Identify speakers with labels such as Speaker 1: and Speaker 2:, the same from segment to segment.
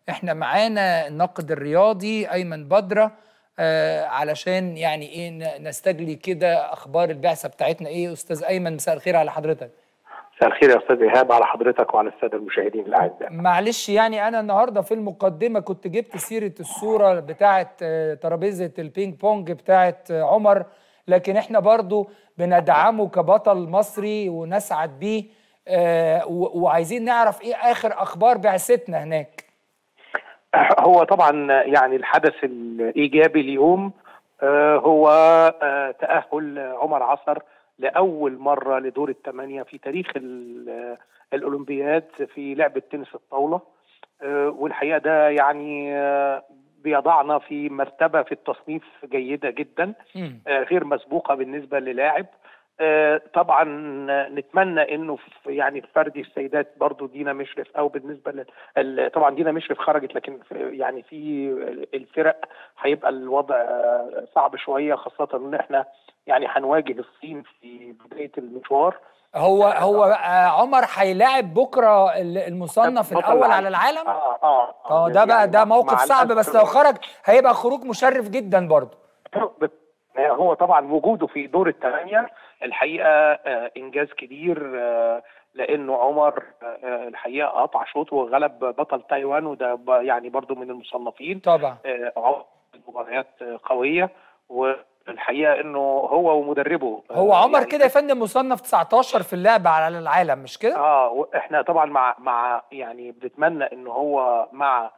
Speaker 1: احنا معانا الناقد الرياضي ايمن بدره آه علشان يعني ايه ن- نستجلي كده اخبار البعثه بتاعتنا ايه استاذ ايمن مساء الخير على حضرتك
Speaker 2: مساء الخير يا استاذ ايهاب على حضرتك وعلى الساده المشاهدين الاعزاء
Speaker 1: معلش يعني انا النهارده في المقدمه كنت جبت سيره الصوره بتاعه آه، ترابيزه البينج بونج بتاعه آه، عمر لكن احنا برضو بندعمه كبطل مصري ونسعد بيه آه، و- وعايزين نعرف ايه اخر اخبار بعثتنا هناك
Speaker 2: هو طبعا يعني الحدث الايجابي اليوم آه، هو آه، تاهل عمر عصر لاول مره لدور الثمانيه في تاريخ ال- الاولمبياد في لعبه تنس الطاوله آه، والحقيقه ده يعني آه، بيضعنا في مرتبه في التصنيف جيده جدا
Speaker 1: مم.
Speaker 2: آه، غير مسبوقه بالنسبه للاعب آه، طبعا نتمنى انه في يعني في فردي السيدات برضو دينا مشرف او بالنسبه لل ال- طبعا دينا مشرف خرجت لكن في يعني في الفرق هيبقى الوضع آه، صعب شويه خاصه ان احنا يعني هنواجه الصين في بدايه المشوار
Speaker 1: هو هو آه، عمر هيلاعب بكره ال- المصنف
Speaker 2: بطل
Speaker 1: الاول
Speaker 2: العالم.
Speaker 1: على العالم
Speaker 2: اه اه
Speaker 1: اه ده بقى
Speaker 2: يعني
Speaker 1: ده
Speaker 2: مع-
Speaker 1: موقف
Speaker 2: مع
Speaker 1: صعب
Speaker 2: الأسف
Speaker 1: بس لو خرج هيبقى خروج مشرف جدا برضو
Speaker 2: هو طبعا وجوده في دور الثمانية الحقيقة آه، إنجاز كبير آه، لأنه عمر آه، الحقيقة قطع شوط وغلب بطل تايوان وده ب- يعني برضو من المصنفين
Speaker 1: طبعا
Speaker 2: آه، عمر مباريات آه، قوية والحقيقة إنه هو ومدربه آه،
Speaker 1: هو عمر
Speaker 2: يعني
Speaker 1: كده يا فندم مصنف 19 في اللعبه على العالم مش كده؟
Speaker 2: اه واحنا طبعا مع مع يعني بنتمنى ان هو مع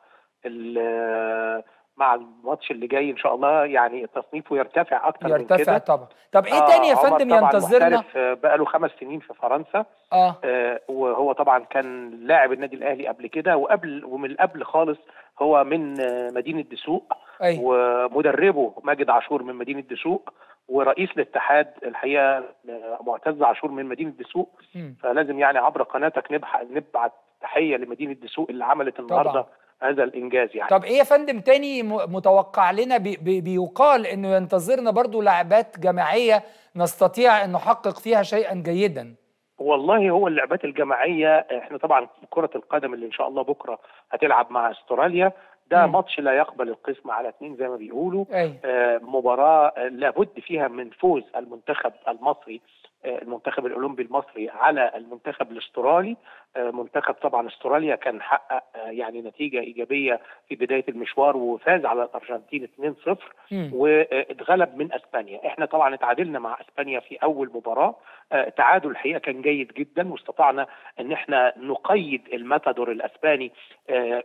Speaker 2: ال- مع الماتش اللي جاي ان شاء الله يعني تصنيفه يرتفع اكتر من
Speaker 1: يرتفع
Speaker 2: كده
Speaker 1: طبعا طب ايه
Speaker 2: آه،
Speaker 1: تاني يا
Speaker 2: عمر
Speaker 1: فندم
Speaker 2: طبعاً
Speaker 1: ينتظرنا؟
Speaker 2: محترف، آه، بقاله خمس سنين في فرنسا
Speaker 1: اه
Speaker 2: آه، وهو طبعا كان لاعب النادي الاهلي قبل كده وقبل ومن قبل خالص هو من آه، مدينه دسوق
Speaker 1: ايوه
Speaker 2: ومدربه ماجد عاشور من مدينه دسوق ورئيس الاتحاد الحقيقه آه، معتز عاشور من مدينه دسوق
Speaker 1: مم.
Speaker 2: فلازم يعني عبر قناتك نبح- نبعت تحيه لمدينه دسوق اللي عملت النهارده
Speaker 1: طبعاً.
Speaker 2: هذا الانجاز يعني
Speaker 1: طب ايه يا فندم تاني م- متوقع لنا بي بي بيقال انه ينتظرنا برضو لعبات جماعيه نستطيع ان نحقق فيها شيئا جيدا
Speaker 2: والله هو اللعبات الجماعيه احنا طبعا كره القدم اللي ان شاء الله بكره هتلعب مع استراليا ده
Speaker 1: مم.
Speaker 2: ماتش لا يقبل القسم على اثنين زي ما بيقولوا
Speaker 1: ايوه
Speaker 2: آه، مباراة آه، لابد فيها من فوز المنتخب المصري آه، المنتخب الأولمبي المصري على المنتخب الاسترالي آه، منتخب طبعا استراليا كان حقق آه، يعني نتيجة إيجابية في بداية المشوار وفاز على الأرجنتين 2-0
Speaker 1: مم.
Speaker 2: واتغلب من اسبانيا احنا طبعا اتعادلنا مع اسبانيا في اول مباراه آه، تعادل الحقيقه كان جيد جدا واستطعنا ان احنا نقيد الماتادور الاسباني آه،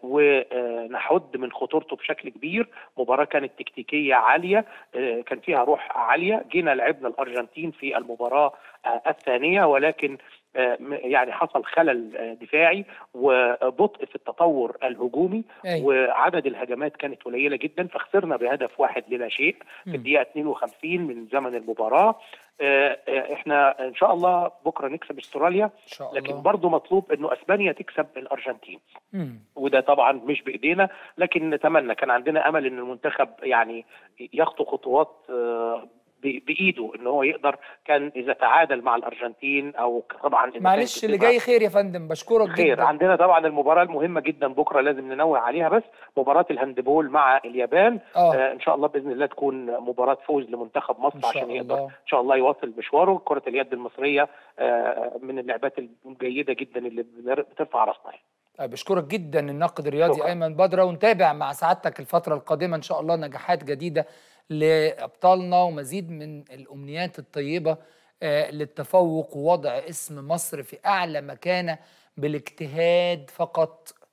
Speaker 2: ونحد من خطورته بشكل كبير مباراه كانت تكتيكيه عاليه آه، كان فيها روح عاليه جينا لعبنا الارجنتين في المباراه آه، الثانيه ولكن آه، م- يعني حصل خلل آه، دفاعي وبطء في التطور الهجومي
Speaker 1: ايوه
Speaker 2: وعدد الهجمات كانت قليله جدا فخسرنا بهدف واحد للا شيء في
Speaker 1: مم.
Speaker 2: الدقيقه 52 من زمن المباراه آه، آه، احنا ان شاء الله بكره نكسب استراليا
Speaker 1: ان شاء
Speaker 2: لكن
Speaker 1: الله
Speaker 2: برضه مطلوب انه اسبانيا تكسب الارجنتين
Speaker 1: مم.
Speaker 2: وده طبعا مش بايدينا لكن نتمنى كان عندنا امل ان المنتخب يعني يخطو خطوات آه، ب- بايده ان هو يقدر كان اذا تعادل مع الارجنتين او طبعا إذا
Speaker 1: معلش
Speaker 2: كانت
Speaker 1: اللي
Speaker 2: بتبقى
Speaker 1: جاي خير يا فندم بشكرك
Speaker 2: خير
Speaker 1: جدا
Speaker 2: عندنا طبعا المباراه المهمه جدا بكره لازم ننوه عليها بس مباراه الهاندبول مع اليابان
Speaker 1: اه
Speaker 2: آه ان شاء الله باذن الله تكون مباراه فوز لمنتخب مصر
Speaker 1: ان شاء
Speaker 2: عشان يقدر
Speaker 1: الله
Speaker 2: ان شاء الله يواصل مشواره كره اليد المصريه آه من اللعبات الجيده جدا اللي بترفع راسنا يعني.
Speaker 1: آه، بشكرك جدا الناقد الرياضي
Speaker 2: شكراً.
Speaker 1: ايمن بدره ونتابع مع سعادتك الفتره القادمه ان شاء الله نجاحات جديده لابطالنا ومزيد من الامنيات الطيبه آه، للتفوق ووضع اسم مصر في اعلى مكانه بالاجتهاد فقط